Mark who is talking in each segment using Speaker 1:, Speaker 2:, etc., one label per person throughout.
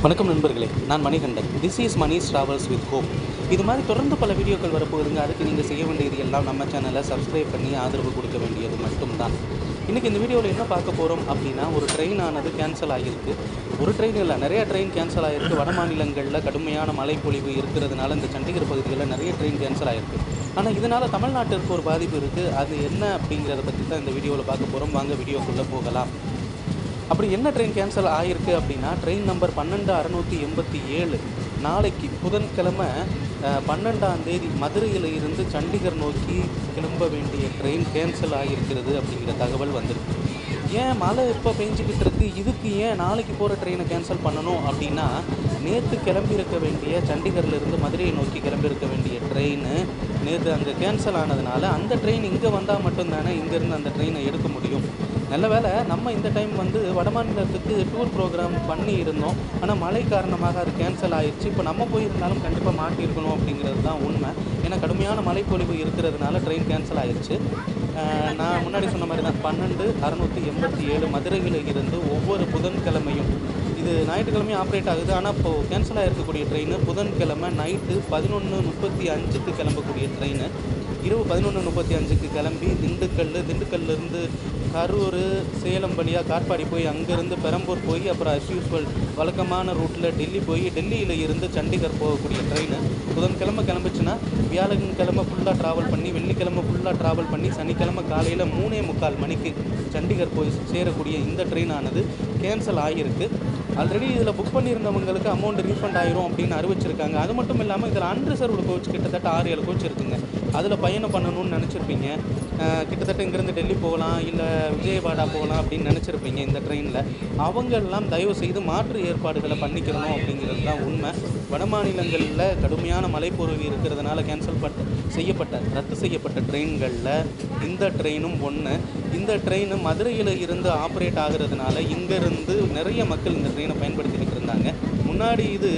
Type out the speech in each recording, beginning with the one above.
Speaker 1: வணக்கம் நண்பர்களே நான் Manikandan this is Mani's travels with hope இது மாதிரி தொடர்ந்து பல வீடியோக்கள் வரப்போகுதுங்க அதுக்கு நீங்கள் செய்ய வேண்டியது எல்லாம் நம்ம சேனலை சப்ஸ்கிரைப் பண்ணி ஆதரவு கொடுக்க வேண்டியது மட்டும்தான் இன்றைக்கி இந்த வீடியோவில் என்ன பார்க்க போகிறோம் அப்படின்னா ஒரு ட்ரெயின் ஆனது கேன்சல் ஆகியிருக்கு ஒரு ட்ரெயின் இல்லை நிறைய ட்ரெயின் கேன்சல் ஆகிருக்கு வட மாநிலங்களில் கடுமையான மழைப்பொழிவு இருக்கிறதுனால இந்த சண்டிகர் பகுதிகளில் நிறைய ட்ரெயின் கேன்சல் ஆகிருக்கு ஆனால் இதனால் தமிழ்நாட்டிற்கு ஒரு பாதிப்பு இருக்குது அது என்ன அப்படிங்கிறத பற்றி தான் இந்த வீடியோவில் பார்க்க போகிறோம் வாங்க வீடியோக்குள்ளே போகலாம் அப்படி என்ன ட்ரெயின் கேன்சல் ஆகிருக்கு அப்படின்னா ட்ரெயின் நம்பர் பன்னெண்டு அறநூற்றி எண்பத்தி ஏழு நாளைக்கு புதன்கிழமை அஹ், பன்னெண்டாம் தேதி மதுரையில் இருந்து சண்டிகர் நோக்கி கிளம்ப வேண்டிய ட்ரெயின் கேன்சல் ஆகியிருக்கிறது அப்படிங்கிற தகவல் வந்திருக்கு ஏன் மழை இப்போ பெஞ்சிக்கிட்டு இருக்கு இதுக்கு ஏன் நாளைக்கு போகிற ட்ரெயினை கேன்சல் பண்ணணும் அப்படின்னா நேற்று கிளம்பியிருக்க வேண்டிய சண்டிகர்ல இருந்து மதுரையை நோக்கி கிளம்பியிருக்க வேண்டிய ட்ரெயின் நேற்று அங்கே கேன்சல் ஆனதுனால அந்த ட்ரெயின் இங்கே வந்தால் மட்டும்தானே இங்கேருந்து அந்த ட்ரெயினை எடுக்க முடியும் நல்ல வேளை நம்ம இந்த டைம் வந்து வடமாநிலத்துக்கு டூர் ப்ரோக்ராம் பண்ணி இருந்தோம் ஆனால் மழை காரணமாக அது கேன்சல் ஆயிடுச்சு இப்போ நம்ம போயிருந்தாலும் கண்டிப்பாக மாட்டியிருக்கணும் அப்படிங்கிறது தான் உண்மை ஏன்னா கடுமையான மழைப்பொழிவு இருக்கிறதுனால ட்ரெயின் கேன்சல் ஆயிடுச்சு அஹ் நான் முன்னாடி சொன்ன மாதிரி தான் பன்னெண்டு அறநூற்றி எண்பத்தி ஏழு மதுரையில் இருந்து ஒவ்வொரு புதன்கிழமையும் இது ஞாயிற்றுக்கிழமையும் ஆப்ரேட் ஆகுது ஆனால் இப்போது கேன்சல் ஆகிருக்கக்கூடிய ட்ரெயின் புதன்கிழமை நைட்டு பதினொன்று முப்பத்தி அஞ்சுக்கு கிளம்பக்கூடிய ட்ரெயின் இரவு பதினொன்று முப்பத்தி அஞ்சுக்கு கிளம்பி திண்டுக்கல் திண்டுக்கல்லேருந்து கரூர் சேலம் வழியாக காட்பாடி போய் அங்கேருந்து பெரம்பூர் போய் அப்புறம் as usual வழக்கமான ரூட்டில் டெல்லி போய் டெல்லியில் இருந்து சண்டிகர் போகக்கூடிய ட்ரெயின் புதன்கிழமை கிளம்புச்சுன்னா வியாழக்கிழமை ஃபுல்லாக ட்ராவல் பண்ணி வெள்ளிக்கிழமை ஃபுல்லாக ட்ராவல் பண்ணி சனிக்கிழமை காலையில் மூணே முக்கால் மணிக்கு சண்டிகர் போய் சேரக்கூடிய இந்த ட்ரெயின் ஆனது கேன்சல் ஆகியிருக்கு ஆல்ரெடி இதில் புக் பண்ணியிருந்தவங்களுக்கு அமௌண்ட் ரீஃபண்ட் ஆயிரும் அப்படின்னு அறிவிச்சிருக்காங்க அது மட்டும் இல்லாமல் இதில் அன்ரிசர்வ்டு கோச் கிட்டத்தட்ட ஆறு ஏழு கோச் இருக்குங்க அதில் பயணம் பண்ணணும்னு நினச்சிருப்பீங்க அஹ் கிட்டத்தட்ட இங்கேருந்து டெல்லி போகலாம் இல்லை விஜயவாடா போகலாம் அப்படின்னு நினச்சிருப்பீங்க இந்த ட்ரெயினில் அவங்கெல்லாம் தயவு செய்து மாற்று ஏற்பாடுகளை பண்ணிக்கிறணும் அப்படிங்கிறது தான் உண்மை வட மாநிலங்களில் கடுமையான மலைப்பொருள் இருக்கிறதுனால கேன்சல் பட்ட செய்யப்பட்ட ரத்து செய்யப்பட்ட ட்ரெயின்களில் இந்த ட்ரெயினும் ஒன்று இந்த ட்ரெயின் மதுரையில் இருந்து ஆப்ரேட் ஆகுறதுனால இங்கேருந்து நிறைய மக்கள் இந்த ட்ரெயினை பயன்படுத்திக்கிட்டு இருந்தாங்க முன்னாடி இது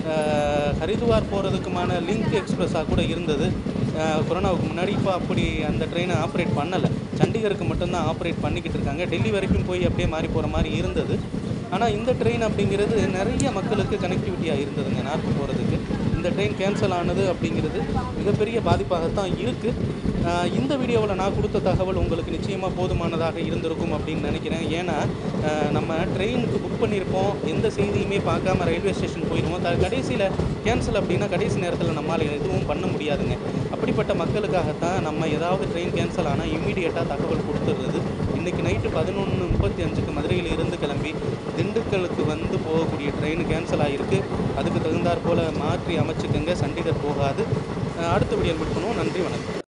Speaker 1: அஹ், ஹரித்வார் போகிறதுக்குமான லிங்க் எக்ஸ்பிரஸாக கூட இருந்தது அஹ், கொரோனாவுக்கு முன்னாடி இப்போ அப்படி அந்த ட்ரெயினை ஆப்ரேட் பண்ணலை சண்டிகருக்கு மட்டும்தான் ஆப்ரேட் பண்ணிக்கிட்டு இருக்காங்க டெல்லி வரைக்கும் போய் அப்படியே மாறி போகிற மாதிரி இருந்தது ஆனால் இந்த ட்ரெயின் அப்படிங்கிறது நிறைய மக்களுக்கு கனெக்டிவிட்டியாக இருந்ததுங்க நார்த்து போகிறதுக்கு இந்த ட்ரெயின் கேன்சல் ஆனது அப்படிங்கிறது மிகப்பெரிய பாதிப்பாகத்தான் இருக்குது இந்த வீடியோவில் நான் கொடுத்த தகவல் உங்களுக்கு நிச்சயமாக போதுமானதாக இருந்திருக்கும் அப்படின்னு நினைக்கிறேன் ஏன்னா ஆஹ் நம்ம ட்ரெயினுக்கு புக் பண்ணியிருப்போம் எந்த செய்தியுமே பார்க்காம ரயில்வே ஸ்டேஷன் போயிடுவோம் த கடைசியில் கேன்சல் அப்படின்னா கடைசி நேரத்தில் நம்மளால் எதுவும் பண்ண முடியாதுங்க அப்படிப்பட்ட மக்களுக்காகத்தான் நம்ம ஏதாவது ட்ரெயின் கேன்சல் ஆனால் இம்மீடியட்டாக தகவல் கொடுத்துடுறது இன்றைக்கி நைட்டு பதினொன்று முப்பத்தி அஞ்சுக்கு மதுரையில் இருந்து கிளம்பி திண்டுக்கலுக்கு வந்து போகக்கூடிய ட்ரெயின் கேன்சல் ஆகிருக்கு அதுக்கு தகுந்தாற் போல் மாற்றி அமைச்சுக்கங்க சண்டிகர் போகாது அஹ் அடுத்த வீடியோ மீட் பண்ணுவோம் நன்றி வணக்கம்